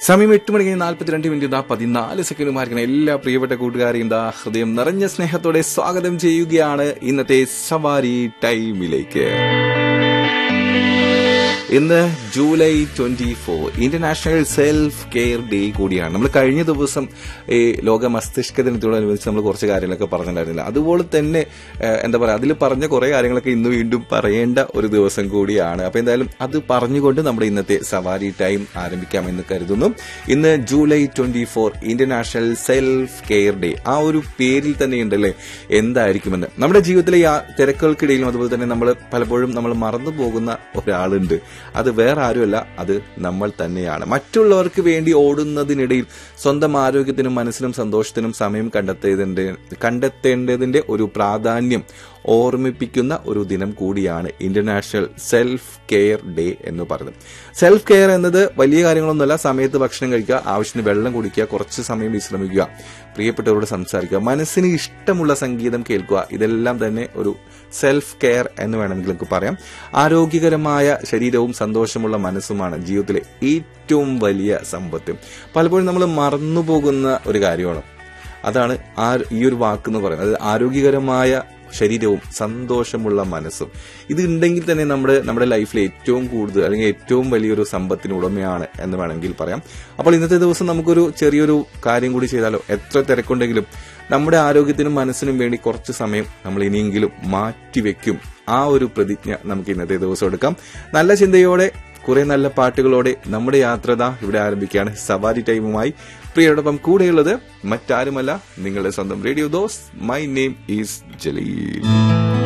സമയം എട്ട് മണി കഴിഞ്ഞ് നാൽപ്പത്തിരണ്ട് മിനിറ്റ് ഇതാ പതിനാല് സെക്കൻഡുമായിരിക്കണം എല്ലാ പ്രിയപ്പെട്ട കൂട്ടുകാരെയും ഇതാ ഹൃദയം നിറഞ്ഞ സ്നേഹത്തോടെ സ്വാഗതം ചെയ്യുകയാണ് ഇന്നത്തെ സവാരി ടൈമിലേക്ക് ഇന്ന് July twenty four international self care day കൂടിയാണ് നമ്മൾ കഴിഞ്ഞ ദിവസം ഈ ലോക മസ്തിഷ്ക ദിനത്തോടനുബന്ധിച്ച് നമ്മൾ കുറച്ച് കാര്യങ്ങളൊക്കെ പറഞ്ഞിട്ടുണ്ടായിരുന്നില്ല അതുപോലെ തന്നെ ഏഹ്, എന്താ പറയുക അതിൽ പറഞ്ഞ കുറെ കാര്യങ്ങളൊക്കെ ഇന്ന് വീണ്ടും പറയേണ്ട ഒരു ദിവസം കൂടിയാണ് അപ്പൊ എന്തായാലും അത് പറഞ്ഞുകൊണ്ട് നമ്മുടെ ഇന്നത്തെ സവാരി ടൈം ആരംഭിക്കാമെന്ന് കരുതുന്നു ഇന്ന് July twenty four international self care day ആ ഒരു പേരിൽ തന്നെ ഉണ്ടല്ലേ എന്തായിരിക്കുമെന്ന് നമ്മുടെ ജീവിതത്തിലെ ഈ ആ തിരക്കുകൾക്കിടയിലും അതുപോലെ തന്നെ നമ്മൾ പലപ്പോഴും നമ്മൾ മറന്നു പോകുന്ന ഒരാളുണ്ട് അത് വേറെ ആരുമല്ല അത് നമ്മൾ തന്നെയാണ് മറ്റുള്ളവർക്ക് വേണ്ടി ഓടുന്നതിനിടയിൽ സ്വന്തം ആരോഗ്യത്തിനും മനസ്സിനും സന്തോഷത്തിനും സമയം കണ്ടെത്തേതിന്റെ കണ്ടെത്തേണ്ടതിന്റെ ഒരു പ്രാധാന്യം ഓർമ്മിപ്പിക്കുന്ന ഒരു ദിനം കൂടിയാണ് ഇന്റർനാഷണൽ സെൽഫ് കെയർ ഡേ എന്ന് പറയുന്നത് സെൽഫ് കെയർ എന്നത് വലിയ കാര്യങ്ങളൊന്നുമല്ല സമയത്ത് ഭക്ഷണം കഴിക്കുക ആവശ്യത്തിന് വെള്ളം കുടിക്കുക കുറച്ച് സമയം വിശ്രമിക്കുക പ്രിയപ്പെട്ടവരോട് സംസാരിക്കുക മനസ്സിന് ഇഷ്ടമുള്ള സംഗീതം കേൾക്കുക ഇതെല്ലാം തന്നെ ഒരു സെൽഫ് കെയർ എന്ന് വേണമെങ്കിൽ നമുക്ക് പറയാം ആരോഗ്യകരമായ ശരീരവും സന്തോഷമുള്ള മനസ്സുമാണ് ജീവിതത്തിലെ ഏറ്റവും വലിയ സമ്പത്ത് പലപ്പോഴും നമ്മൾ മറന്നുപോകുന്ന ഒരു കാര്യമാണ് അതാണ് ആ ഈ ഒരു വാക്ക് എന്ന് പറയുന്നത് അത് ആരോഗ്യകരമായ ശരീരവും സന്തോഷമുള്ള മനസ്സും ഇത് ഉണ്ടെങ്കിൽ തന്നെ നമ്മുടെ നമ്മുടെ ലൈഫിൽ ഏറ്റവും കൂടുതൽ അല്ലെങ്കിൽ ഏറ്റവും വലിയൊരു സമ്പത്തിന് ഉടമയാണ് എന്ന് വേണമെങ്കിൽ പറയാം അപ്പോൾ ഇന്നത്തെ ദിവസം നമുക്കൊരു ചെറിയൊരു കാര്യം കൂടി ചെയ്താലോ എത്ര തിരക്കുണ്ടെങ്കിലും നമ്മുടെ ആരോഗ്യത്തിനും മനസ്സിനും വേണ്ടി കുറച്ച് സമയം നമ്മൾ ഇനിയെങ്കിലും മാറ്റിവെക്കും ആ ഒരു പ്രതിജ്ഞ നമുക്ക് ഇന്നത്തെ ദിവസം എടുക്കാം നല്ല ചിന്തയോടെ കുറെ നല്ല പാട്ടുകളോടെ നമ്മുടെ യാത്രത ഇവിടെ ആരംഭിക്കുകയാണ് സവാരി ടൈമുമായി പ്രിയരോടൊപ്പം കൂടെയുള്ളത് മറ്റാരുമല്ല നിങ്ങളുടെ സ്വന്തം റേഡിയോ ദോസ് മൈ നെയിം ഈസ് ജലീൽ